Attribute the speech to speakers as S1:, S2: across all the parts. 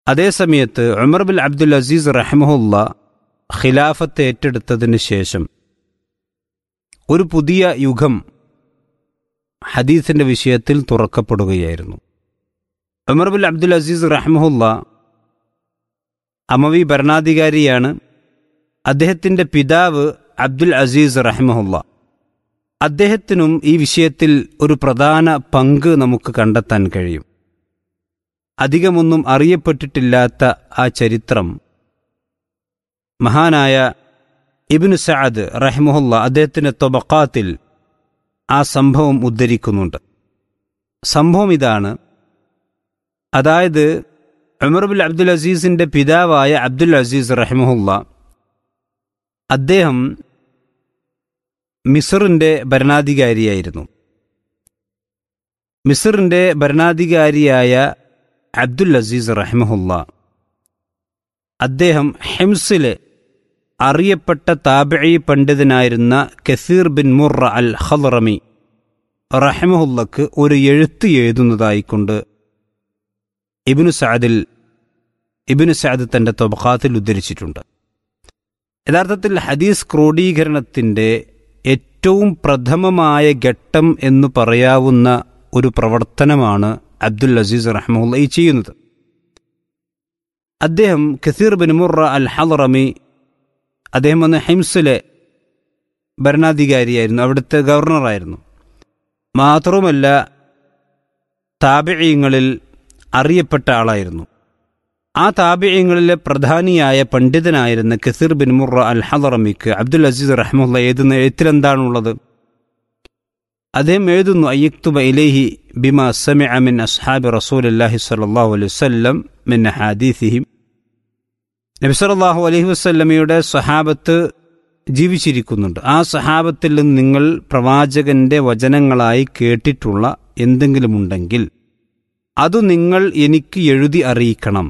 S1: അതേസമയത്ത് Umar bin Abdul Aziz റഹ്മുല്ല ഖിലാഫത്ത് ഏറ്റെടുത്തതിന് ശേഷം ഒരു പുതിയ യുഗം ഹദീസിന്റെ വിഷയത്തിൽ തുറക്കപ്പെടുകയായിരുന്നു ഉമർ ബിൻ അബ്ദുൽ അസീസ് റഹ്മുല്ല അമവി ഭരണാധികാരിയാണ് അദ്ദേഹത്തിൻ്റെ പിതാവ് അബ്ദുൽ അസീസ് റഹ്മുല്ല അദ്ദേഹത്തിനും ഈ വിഷയത്തിൽ ഒരു പ്രധാന പങ്ക് നമുക്ക് കണ്ടെത്താൻ കഴിയും അധികമൊന്നും അറിയപ്പെട്ടിട്ടില്ലാത്ത ആ ചരിത്രം മഹാനായ ഇബിനു സഅദ് റഹ്മുല്ല അദ്ദേഹത്തിൻ്റെ തൊബക്കാത്തിൽ ആ സംഭവം ഉദ്ധരിക്കുന്നുണ്ട് സംഭവം ഇതാണ് അതായത് ഉമർ ബിൻ അബ്ദുൽ അസീസിൻ്റെ പിതാവായ അബ്ദുൽ അസീസ് റഹ്മുല്ല അദ്ദേഹം മിസറിൻ്റെ ഭരണാധികാരിയായിരുന്നു മിസറിൻ്റെ ഭരണാധികാരിയായ അബ്ദുൽ അസീസ് റഹ്മുല്ല അദ്ദേഹം ഹെംസിലെ അറിയപ്പെട്ട താബിഴി പണ്ഡിതനായിരുന്ന കസീർ ബിൻ മുറ അൽ ഖലറമി റഹ്മുല്ലക്ക് ഒരു എഴുത്ത് എഴുതുന്നതായിക്കൊണ്ട് ഇബിനു സഅദിൽ ഇബിനു സഅദ് തൻ്റെ തൊബക്കാത്തിൽ ഉദ്ധരിച്ചിട്ടുണ്ട് യഥാർത്ഥത്തിൽ ഹദീസ് ക്രോഡീകരണത്തിൻ്റെ ഏറ്റവും പ്രഥമമായ ഘട്ടം എന്ന് പറയാവുന്ന ഒരു പ്രവർത്തനമാണ് അബ്ദുൽ അസീസ് റഹ്മുല്ല ഈ ചെയ്യുന്നത് അദ്ദേഹം കസീർ ബിൻ മുറ അൽ ഹലറമി അദ്ദേഹം വന്ന് ഹിംസിലെ ഭരണാധികാരിയായിരുന്നു അവിടുത്തെ ഗവർണറായിരുന്നു മാത്രവുമല്ല താപിഴയങ്ങളിൽ അറിയപ്പെട്ട ആളായിരുന്നു ആ താപിഴയങ്ങളിലെ പ്രധാനിയായ പണ്ഡിതനായിരുന്ന കസീർ ബിൻ മുറ അൽ ഹലറമിക്ക് അബ്ദുൽ അസീസ് റഹ്മുല്ല എഴുതുന്ന എഴുത്തിലെന്താണുള്ളത് അദ്ദേഹം എഴുതുന്നു അയ്യക്തുബ ഇലേഹി ബിമ സമി മിൻ അസ്ഹാബി റസൂൽ അല്ലാഹി സല്ലാഹു അലൈഹി വല്ലം മിൻ ഹാദീസിഹിം നബി സല്ലല്ലാഹു അലൈഹി വസല്ലമയുടെ സഹാബത്ത് ജീവിച്ചിരിക്കുന്നുണ്ട് ആ സഹാബത്തിൽ നിന്ന് നിങ്ങൾ പ്രവാചകന്റെ വചനങ്ങളായി കേട്ടിട്ടുള്ള എന്തെങ്കിലും ഉണ്ടെങ്കിൽ അത് നിങ്ങൾ എനിക്ക് എഴുതി അറിയിക്കണം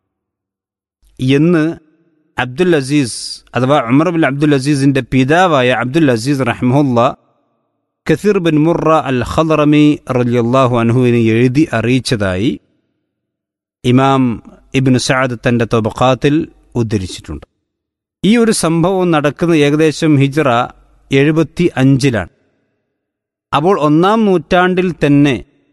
S1: എന്ന് അബ്ദുൽ അസീസ് അഥവാ ഉമർ ബിൻ അബ്ദുൽ അസീസിന്റെ പിതാവായ അബ്ദുൽ അസീസ് റഹ്മുല്ല കസീർ ബിൻ മുറ അൽ ഖലറമി റലിയല്ലാഹു അൻഹുവിനെ എഴുതി അറിയിച്ചതായി ഇമാം ഇബിൻ സഅദ് തന്റെ തൊബക്കാത്തിൽ ഉദ്ധരിച്ചിട്ടുണ്ട് ഈ ഒരു സംഭവം നടക്കുന്ന ഏകദേശം ഹിജ്റ എഴുപത്തി അഞ്ചിലാണ് അപ്പോൾ ഒന്നാം നൂറ്റാണ്ടിൽ തന്നെ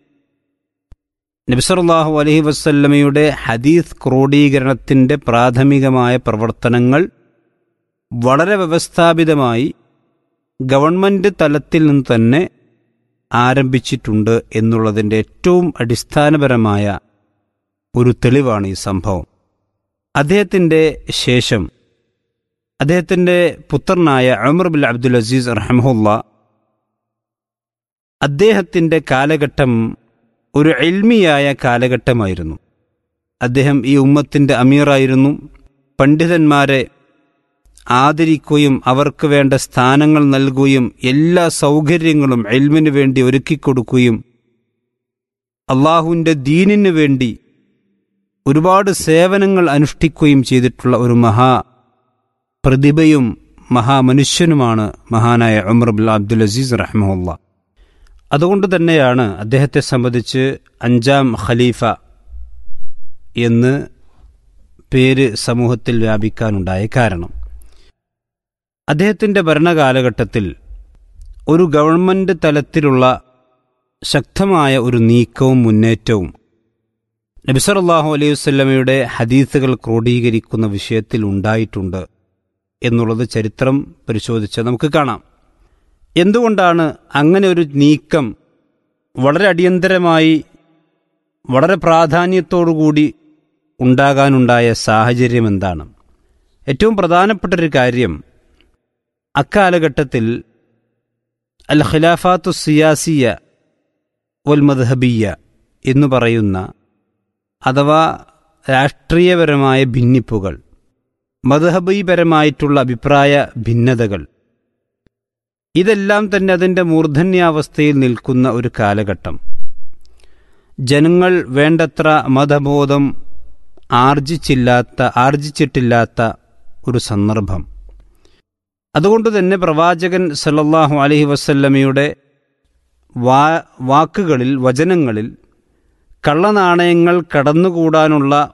S1: നബിസറുല്ലാഹു അലഹി വസ്ല്ലമയുടെ ഹദീസ് ക്രോഡീകരണത്തിൻ്റെ പ്രാഥമികമായ പ്രവർത്തനങ്ങൾ വളരെ വ്യവസ്ഥാപിതമായി ഗവൺമെൻറ് തലത്തിൽ നിന്ന് തന്നെ ആരംഭിച്ചിട്ടുണ്ട് എന്നുള്ളതിൻ്റെ ഏറ്റവും അടിസ്ഥാനപരമായ ഒരു തെളിവാണ് ഈ സംഭവം അദ്ദേഹത്തിൻ്റെ ശേഷം അദ്ദേഹത്തിൻ്റെ പുത്രനായ അമർ ബിൻ അബ്ദുൽ അസീസ് റഹമുല്ല അദ്ദേഹത്തിൻ്റെ കാലഘട്ടം ഒരു എൽമിയായ കാലഘട്ടമായിരുന്നു അദ്ദേഹം ഈ ഉമ്മത്തിൻ്റെ അമീറായിരുന്നു പണ്ഡിതന്മാരെ ആദരിക്കുകയും അവർക്ക് വേണ്ട സ്ഥാനങ്ങൾ നൽകുകയും എല്ലാ സൗകര്യങ്ങളും എൽമിന് വേണ്ടി ഒരുക്കിക്കൊടുക്കുകയും അള്ളാഹുവിൻ്റെ ദീനിനു വേണ്ടി ഒരുപാട് സേവനങ്ങൾ അനുഷ്ഠിക്കുകയും ചെയ്തിട്ടുള്ള ഒരു മഹാ പ്രതിഭയും മഹാമനുഷ്യനുമാണ് മഹാനായ ഉമർ ബിൻ അബ്ദുൽ അസീസ് റഹ്മുല്ല അതുകൊണ്ട് തന്നെയാണ് അദ്ദേഹത്തെ സംബന്ധിച്ച് അഞ്ചാം ഖലീഫ എന്ന് പേര് സമൂഹത്തിൽ വ്യാപിക്കാനുണ്ടായ കാരണം അദ്ദേഹത്തിൻ്റെ ഭരണകാലഘട്ടത്തിൽ ഒരു ഗവൺമെൻറ് തലത്തിലുള്ള ശക്തമായ ഒരു നീക്കവും മുന്നേറ്റവും നബിസറല്ലാഹു അലൈഹി വസ്ലമയുടെ ഹദീസുകൾ ക്രോഡീകരിക്കുന്ന വിഷയത്തിൽ ഉണ്ടായിട്ടുണ്ട് എന്നുള്ളത് ചരിത്രം പരിശോധിച്ച് നമുക്ക് കാണാം എന്തുകൊണ്ടാണ് അങ്ങനെ ഒരു നീക്കം വളരെ അടിയന്തരമായി വളരെ പ്രാധാന്യത്തോടുകൂടി ഉണ്ടാകാനുണ്ടായ സാഹചര്യം എന്താണ് ഏറ്റവും പ്രധാനപ്പെട്ടൊരു കാര്യം അക്കാലഘട്ടത്തിൽ അൽ ഖിലാഫാത്തു സിയാസിയ വൽ മദ്ഹബിയ എന്ന് പറയുന്ന അഥവാ രാഷ്ട്രീയപരമായ ഭിന്നിപ്പുകൾ മദ്ഹബീപരമായിട്ടുള്ള അഭിപ്രായ ഭിന്നതകൾ ഇതെല്ലാം തന്നെ അതിൻ്റെ മൂർധന്യാവസ്ഥയിൽ നിൽക്കുന്ന ഒരു കാലഘട്ടം ജനങ്ങൾ വേണ്ടത്ര മതബോധം ആർജിച്ചില്ലാത്ത ആർജിച്ചിട്ടില്ലാത്ത ഒരു സന്ദർഭം അതുകൊണ്ട് തന്നെ പ്രവാചകൻ സല്ലല്ലാഹു അലൈഹി വസല്ലമയുടെ വാ വാക്കുകളിൽ വചനങ്ങളിൽ കള്ളനാണയങ്ങൾ കടന്നുകൂടാനുള്ള